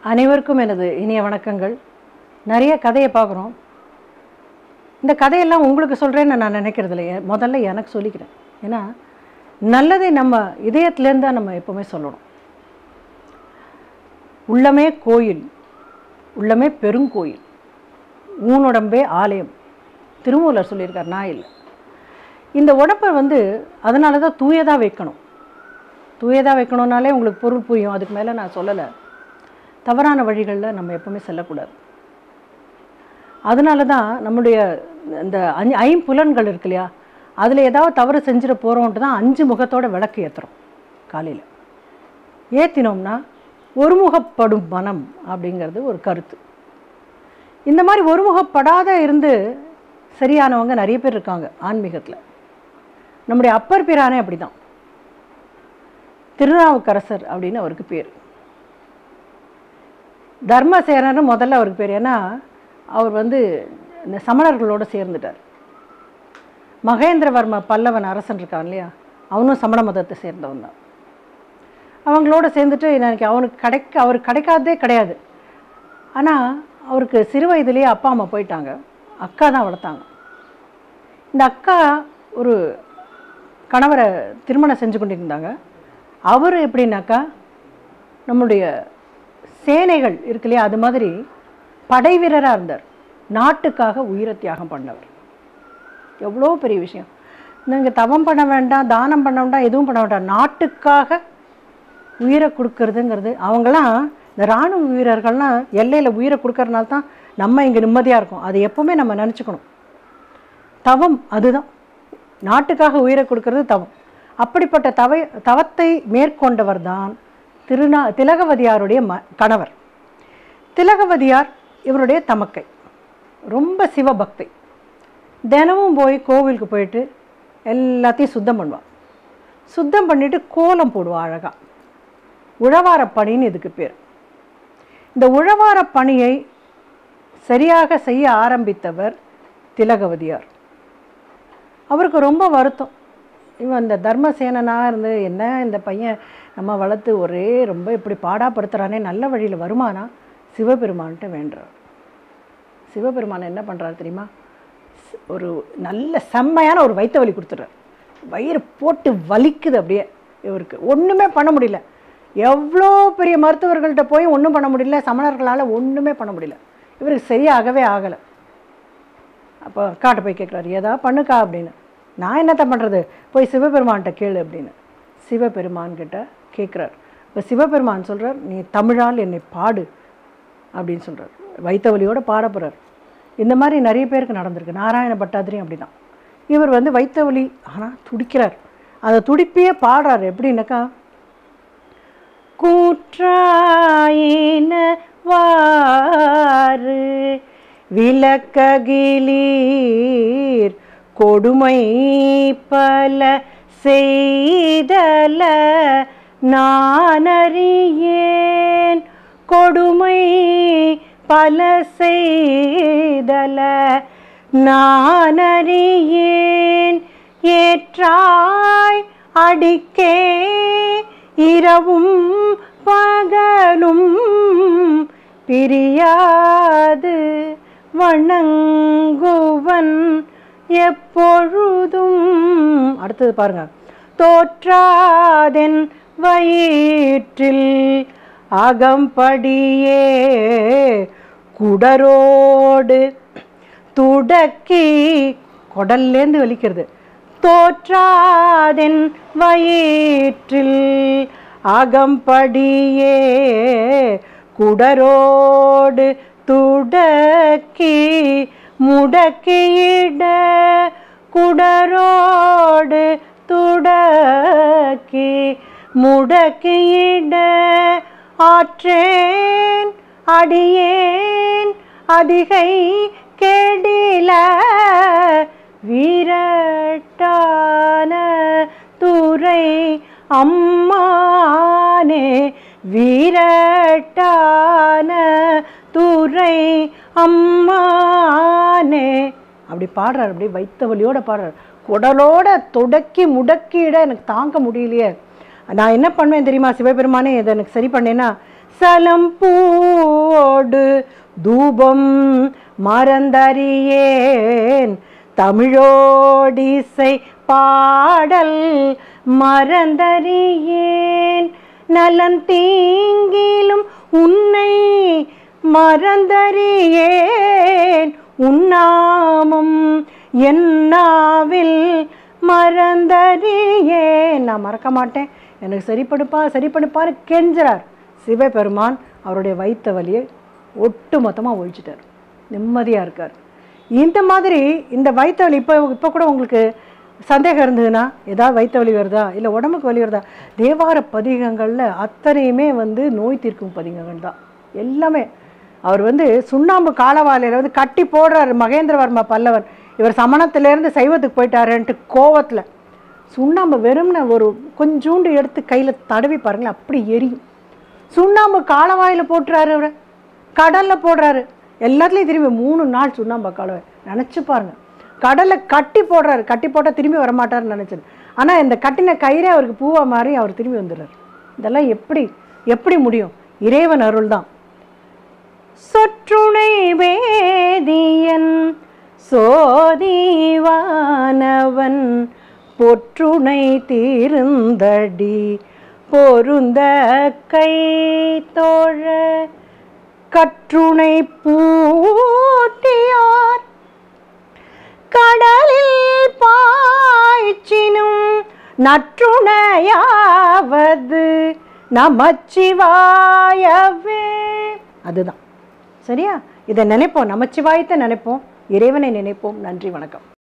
அனைவருக்கும் எனது இனிய வணக்கங்கள் நிறைய கதையை பார்க்குறோம் இந்த கதையெல்லாம் உங்களுக்கு சொல்கிறேன்னு நான் நினைக்கிறது இல்லை எ- முதல்ல எனக்கு சொல்லிக்கிறேன் ஏன்னா நல்லதை நம்ம இதயத்துலேருந்து தான் நம்ம எப்போவுமே சொல்லணும் உள்ளமே கோயில் உள்ளமே பெருங்கோயில் ஊனுடம்பே ஆலயம் திருமூலர் சொல்லியிருக்கார் நான் இல்லை இந்த உடம்பை வந்து அதனால தான் தூயதாக வைக்கணும் தூயதாக வைக்கணும்னாலே உங்களுக்கு பொருள் புரியும் அதுக்கு மேலே நான் சொல்லலை தவறான வழிகளில் நம்ம எப்பவுமே செல்லக்கூடாது அதனால தான் நம்முடைய இந்த அஞ்சு ஐம்புலன்கள் இருக்கு இல்லையா அதில் ஏதாவது தவறு செஞ்சுட்டு போகிறோன்ட்டு தான் அஞ்சு முகத்தோட விளக்கு ஏற்றுறோம் காலையில் ஏற்றினோம்னா ஒருமுகப்படும் மனம் அப்படிங்கிறது ஒரு கருத்து இந்த மாதிரி ஒருமுகப்படாத இருந்து சரியானவங்க நிறைய பேர் இருக்காங்க ஆன்மீகத்தில் நம்முடைய அப்பர் பிரானே அப்படி தான் திருநாவுக்கரசர் அப்படின்னு அவருக்கு பேர் தர்மசேனர்னு முதல்ல அவருக்கு பேர் ஏன்னா அவர் வந்து இந்த சமணர்களோடு சேர்ந்துட்டார் மகேந்திரவர்ம பல்லவன் அரசன் இருக்கான் இல்லையா அவனும் சமண மதத்தை சேர்ந்தவன் தான் அவங்களோட சேர்ந்துட்டு எனக்கு அவனுக்கு கிடைக்க அவருக்கு கிடைக்காததே கிடையாது ஆனால் அவருக்கு சிறு வயதிலேயே அப்பா அம்மா போயிட்டாங்க அக்கா தான் வளர்த்தாங்க இந்த அக்கா ஒரு கணவரை திருமணம் செஞ்சு கொண்டிருந்தாங்க அவர் எப்படின்னாக்கா நம்முடைய சேனைகள் இருக்கு இல்லையா அது மாதிரி படை வீரராக இருந்தார் நாட்டுக்காக உயிரை தியாகம் பண்ணவர் எவ்வளோ பெரிய விஷயம் நீங்கள் தவம் பண்ண வேண்டாம் தானம் பண்ண வேண்டாம் எதுவும் பண்ண வேண்டாம் நாட்டுக்காக உயிரை கொடுக்கறதுங்கிறது அவங்களாம் இந்த இராணுவ வீரர்கள்லாம் எல்லையில் உயிரை கொடுக்கறனால தான் நம்ம இங்கே நிம்மதியாக இருக்கோம் அது எப்பவுமே நம்ம நினச்சிக்கணும் தவம் அதுதான் நாட்டுக்காக உயிரை கொடுக்கறது தவம் அப்படிப்பட்ட தவ தவத்தை மேற்கொண்டவர் தான் திருநா திலகவதியாருடைய ம கணவர் திலகவதியார் இவருடைய தமக்கை ரொம்ப சிவபக்தை தினமும் போய் கோவிலுக்கு போயிட்டு எல்லாத்தையும் சுத்தம் பண்ணுவாள் சுத்தம் பண்ணிட்டு கோலம் போடுவா அழகா உழவார பணின்னு இதுக்கு பேர் இந்த உழவார பணியை சரியாக செய்ய ஆரம்பித்தவர் திலகவதியார் அவருக்கு ரொம்ப வருத்தம் இவன் இந்த தர்மசேனனாக இருந்து என்ன இந்த பையன் நம்ம வளர்த்து ஒரே ரொம்ப இப்படி பாடாப்படுத்துகிறானே நல்ல வழியில் வருமானா சிவபெருமான்கிட்ட வேண்டுறார் சிவபெருமான் என்ன பண்ணுறாரு தெரியுமா ஸ்- ஒரு நல்ல செம்மையான ஒரு வயிற்று வலி கொடுத்துட்றார் வயிறு போட்டு வலிக்குது அப்படியே இவருக்கு ஒன்றுமே பண்ண முடியல எவ்வளோ பெரிய மருத்துவர்கள்ட்ட போய் ஒன்றும் பண்ண முடியல சமணர்களால் ஒன்றுமே பண்ண முடியல இவருக்கு சரியாகவே ஆகலை அப்போ அக்காட்ட போய் கேட்குறாரு ஏதா பண்ணுக்கா அப்படின்னு நான் என்னத்த பண்ணுறது போய் சிவபெருமான்கிட்ட கேளு அப்படின்னு சிவபெருமான் கிட்ட கேட்குறார் இப்போ சிவபெருமான் சொல்கிறார் நீ தமிழால் என்னை பாடு அப்படின்னு சொல்கிறார் வைத்த வலியோட பாட போகிறார் இந்த மாதிரி நிறைய பேருக்கு நடந்திருக்கு நாராயண பட்டாதிரியும் அப்படி தான் இவர் வந்து வைத்த வலி ஆனால் துடிக்கிறார் அந்த துடிப்பையே பாடுறாரு எப்படின்னாக்கா கூற்றாயின வாறு விளக்ககிலீர் கொடுமை பல செய்தல நானறியேன் கொடுமை பல செய்தல நானறியேன் ஏற்றாய் அடிக்கே இரவும் பகலும் பிரியாது வணங்குவன் எப்பொழுதும் அடுத்தது பாருங்க தோற்றாதென் வயிற்றில் அகம்படியே குடரோடு துடக்கி குடல்லேருந்து வலிக்கிறது தோற்றாதென் வயிற்றில் அகம்படியே குடரோடு துடக்கி முடக்கியிட குடரோடு துடக்கி முடக்கியிட ஆற்றேன் அடியேன் அதிகை கெடில வீரட்டான துறை அம்மானே வீரட்டான துறை அம்மானே அப்படி பாடுறார் அப்படி வைத்த வலியோட பாடுறார் குடலோட தொடக்கி முடக்கிட எனக்கு தாங்க முடியலையே நான் என்ன பண்ணுவேன் தெரியுமா சிவபெருமானே இதை எனக்கு சரி பண்ணேன்னா சலம் பூவோடு தூபம் மறந்தறியேன் தமிழோடிசை பாடல் மறந்தறியேன் நலன் தீங்கிலும் உன்னை மறந்தறியேன் உன்னாமம் என்னாவில் மறந்தறியேன் நான் மறக்க மாட்டேன் எனக்கு சரிப்படுப்பா சரிப்படுப்பாரு கெஞ்சுறார் சிவபெருமான் அவருடைய வைத்த வலியை ஒட்டு மொத்தமாக ஒழிச்சிட்டார் நிம்மதியாக இருக்கார் இந்த மாதிரி இந்த வயிற்று வலி இப்போ இப்போ கூட உங்களுக்கு சந்தேகம் இருந்ததுன்னா ஏதாவது வயிற்று வலி வருதா இல்லை உடம்புக்கு வலி வருதா தேவார பதிகங்களில் அத்தனையுமே வந்து நோய் தீர்க்கும் பதிகங்கள் தான் எல்லாமே அவர் வந்து சுண்ணாம்பு காலவாலையில் வந்து கட்டி போடுறாரு மகேந்திரவர்மா பல்லவர் இவர் சமணத்திலேருந்து சைவத்துக்கு போயிட்டாருன்ட்டு கோவத்தில் சுண்ணாம்பு வெறும்னு ஒரு கொஞ்சூண்டு எடுத்து கையில் தடவி பாருங்களேன் அப்படி எரியும் சுண்ணாம்பு காலவாயில் போட்டுறாரு அவரை கடலில் போடுறாரு எல்லாத்துலேயும் திரும்பி மூணு நாள் சுண்ணாம்பு காலவாய் நினச்சி பாருங்க கடலில் கட்டி போடுறாரு கட்டி போட்டால் திரும்பி வரமாட்டாருன்னு நினச்சேன் ஆனால் இந்த கட்டின கயிறே அவருக்கு பூவா மாறி அவர் திரும்பி வந்துடுறாரு இதெல்லாம் எப்படி எப்படி முடியும் இறைவன் அருள் தான் சொற்றுணை வேதியன் சோதிவானவன் பொற்றுணை தீர்ந்தடி பொருந்த கை தோழ கற்றுணை பூட்டியார் கடலில் பாய்ச்சினும் நற்றுணையாவது நமச்சிவாயவே அதுதான் சரியா இதை நினைப்போம் நமச்சிவாயத்தை நினைப்போம் இறைவனை நினைப்போம் நன்றி வணக்கம்